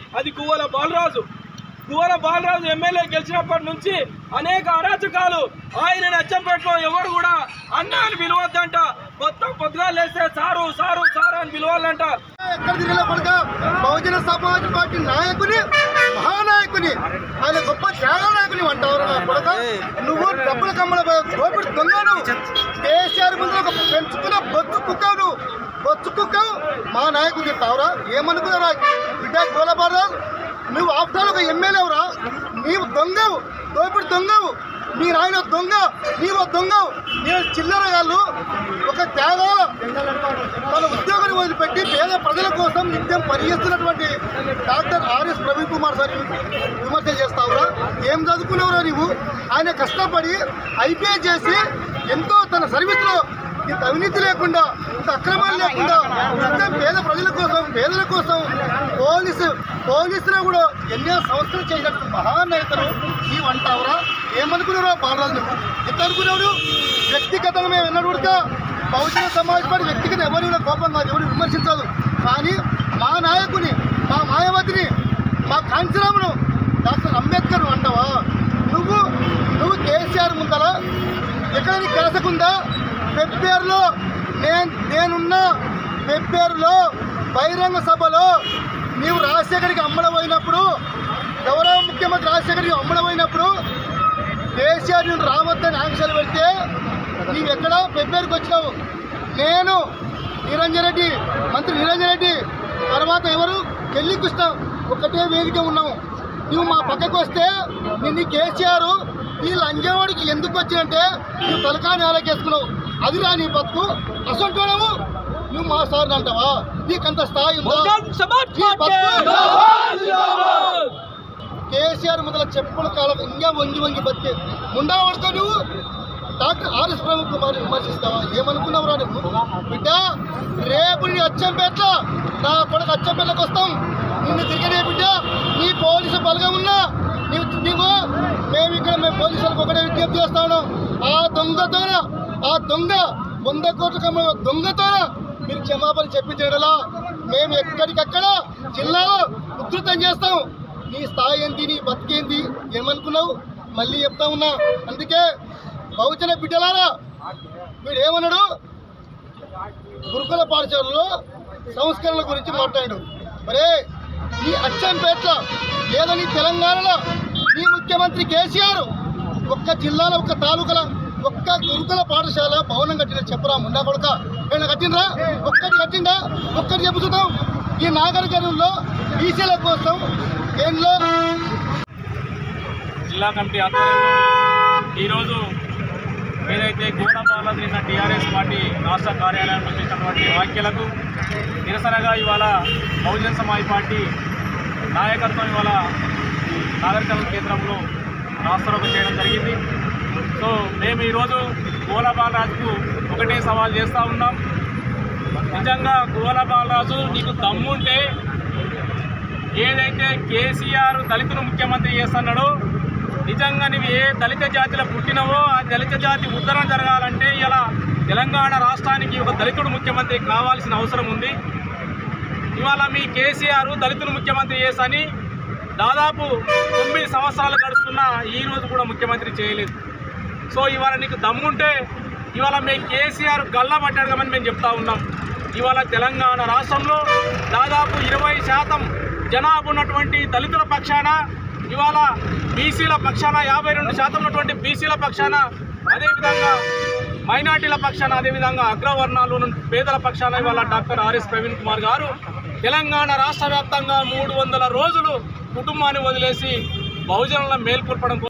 అది గువ్వల బాలరాజు గువ్వల బాలరాజు ఎమ్మెల్యే గెలిచినప్పటి నుంచి అనేక అరాచకాలు ఆయన అచ్చంపేటలో ఎవరు కూడా అన్న అని పిలవద్దంట మొత్తం పొద్దుగా లేస్తే సారు సారు సారు అని పిలవాలంట ఎక్కడ తిరిగినా కొడుక బహుజన సమాజ్ పార్టీ నాయకుని మహానాయకుని ఆయన గొప్ప త్యాగ నాయకుని అంటావు కొడుక నువ్వు డబ్బుల కమ్మల దోపిడి దొంగను కేసీఆర్ ముందు ఒక పెంచుకున్న బొత్తు కుక్కవు నువ్వు బొత్తు కుక్కవు మా నాయకుడు చెప్తావురా ఏమనుకున్నారా బిడ్డ గోలబారా నువ్వు ఆఫ్టర్ ఒక ఎమ్మెల్యేవురా నీవు దొంగవు దోపిడి దొంగవు మీ నాయన దొంగ నీవు దొంగవు నేను చిల్లరగాళ్ళు ఒక త్యాగాల తన ఉద్యోగాన్ని వదిలిపెట్టి పేద ప్రజల కోసం నిత్యం పనిచేస్తున్నటువంటి doctor RS Praveen Kumar sir విమర్శ చేస్తావురా ఏం చదువుకున్నావురా నీవు ఆయన కష్టపడి ఐపీఎస్ చేసి ఎంతో తన సర్వీస్లో ఇంత అవినీతి లేకుండా ఇంత అక్రమాలు లేకుండా నిత్యం పేద ప్రజల కోసం పేదల కోసం పోలీసు పోలీసులు కూడా ఎన్నో సంవత్సరాలు చేసినట్టు మహానేతలు నీవు అంటావురా ఏమనుకున్నావురా బాలరాజు నువ్వు ఎంత అనుకున్నావు వ్యక్తిగతంగా మేము ఎన్నడూ కూడా బహుజన సమాజ్ పార్టీ వ్యక్తిగత ఎవరు కూడా కోపం కాదు ఎవరు విమర్శించదు కానీ మా నాయకుని మా మాయావతిని మా కాంచరామును డాక్టర్ అంబేద్కర్ అంటావా నువ్వు నువ్వు కేసీఆర్ ముందర ఎక్కడ నీ కేసకుందా పెప్పేరులో నేను నేనున్నా పెప్పేరులో బహిరంగ సభలో నీవు రాజశేఖరికి అమ్మడమైనప్పుడు గౌరవ ముఖ్యమంత్రి రాజశేఖరికి అమ్మడమైనప్పుడు కేసీఆర్ నేను రావద్దని ఆంక్షలు పెడితే నీవు ఎక్కడ పెబ్బేరుకు వచ్చినావు నేను నిరంజన్ రెడ్డి మంత్రి నిరంజన్ రెడ్డి తర్వాత ఎవరు కెల్లి కృష్ణ ఒకటే వేదిక ఉన్నాము నువ్వు మా పక్కకు వస్తే నిన్ను కేసీఆర్ ఈ లంజవాడికి ఎందుకు వచ్చినంటే నువ్వు తలకాని ఆలకేసుకున్నావు అది రా నీ బతుకు అసంటోడవు నువ్వు మా సార్ అంటావా నీకంత స్థాయి ఉందా? నీ బతుకు కేసీఆర్ మొదల చెప్పుల కాలం ఇంకా వంగి వంగి బతికే ముండా పడుకో నువ్వు డాక్టర్ ఆర్ఎస్ ప్రముఖ్ కుమార్ విమర్శిస్తావా ఏమనుకున్నావురా నువ్వు బిడ్డ రేపు నీ అచ్చంపేట్ల నా కొడుకు అచ్చంపేటలకు వస్తాం నిన్ను తిరిగనే బిడ్డ నీ పోలీసు బలగం ఉన్నా నీవు నీవు మేము ఇక్కడ మేము పోలీసులకు ఒకటే విజ్ఞప్తి చేస్తాను ఆ దొంగతోన ఆ దొంగ వంద కోట్ల కమ్మ దొంగతోన మీరు క్షమాపణ చెప్పించడలా మేము ఎక్కడికక్కడ జిల్లాలో ఉధృతం చేస్తాం నీ స్థాయి ఏంటి నీ బతికేంటి ఏమనుకున్నావు మళ్ళీ చెప్తా ఉన్నా అందుకే బహుజన బిడ్డలారా వీడు ఏమన్నాడు గురుకుల పాఠశాలలో సంస్కరణల గురించి మాట్లాడాడు మరే నీ అచ్చంపేట్ల లేదా నీ తెలంగాణలో నీ ముఖ్యమంత్రి కేసీఆర్ ఒక్క జిల్లాలో ఒక్క తాలూకాల ఒక్క గురుకుల పాఠశాల భవనం కట్టిన చెప్పరా ముండా కొడక ఏమైనా కట్టినరా ఒక్కటి కట్టిందా ఒక్కటి చెబుతున్నాం ఈ నాగరికరంలో బీసీల కోసం ఏంలో జిల్లా కమిటీ ఆధ్వర్యంలో ఈరోజు ఏదైతే గోడపాల నిన్న టీఆర్ఎస్ పార్టీ రాష్ట్ర కార్యాలయంలో చేసినటువంటి వ్యాఖ్యలకు నిరసనగా ఇవాళ బహుజన్ సమాజ్ పార్టీ నాయకత్వం ఇవాళ నాగరికల కేంద్రంలో రాష్ట్రంలో చేయడం జరిగింది సో మేము ఈరోజు గోలబాలరాజుకు ఒకటే సవాల్ చేస్తూ ఉన్నాం నిజంగా గోలబాలరాజు నీకు దమ్ముంటే ఏదైతే కేసీఆర్ దళితులు ముఖ్యమంత్రి చేస్తున్నాడో నిజంగా నువ్వు ఏ దళిత జాతిలో పుట్టినవో ఆ దళిత జాతి ఉద్ధరణ జరగాలంటే ఇలా తెలంగాణ రాష్ట్రానికి ఒక దళితుడు ముఖ్యమంత్రి కావాల్సిన అవసరం ఉంది ఇవాళ మీ కేసీఆర్ దళితులు ముఖ్యమంత్రి చేసని దాదాపు తొమ్మిది సంవత్సరాలు గడుస్తున్నా ఈ రోజు కూడా ముఖ్యమంత్రి చేయలేదు సో ఇవాళ నీకు దమ్ముంటే ఇవాళ మేము కేసీఆర్ గల్లా పట్టాడుగామని మేము చెప్తా ఉన్నాం ఇవాళ తెలంగాణ రాష్ట్రంలో దాదాపు ఇరవై శాతం జనాభా ఉన్నటువంటి దళితుల పక్షాన ఇవాళ బీసీల పక్షాన యాభై రెండు శాతం ఉన్నటువంటి బీసీల పక్షాన అదేవిధంగా మైనార్టీల పక్షాన అదేవిధంగా అగ్రవర్ణాలు ఉన్న పేదల పక్షాన ఇవాళ డాక్టర్ ఆర్ఎస్ ప్రవీణ్ కుమార్ గారు తెలంగాణ రాష్ట్ర వ్యాప్తంగా మూడు వందల రోజులు కుటుంబాన్ని వదిలేసి బహుజనుల మేల్కొల్పడం కోసం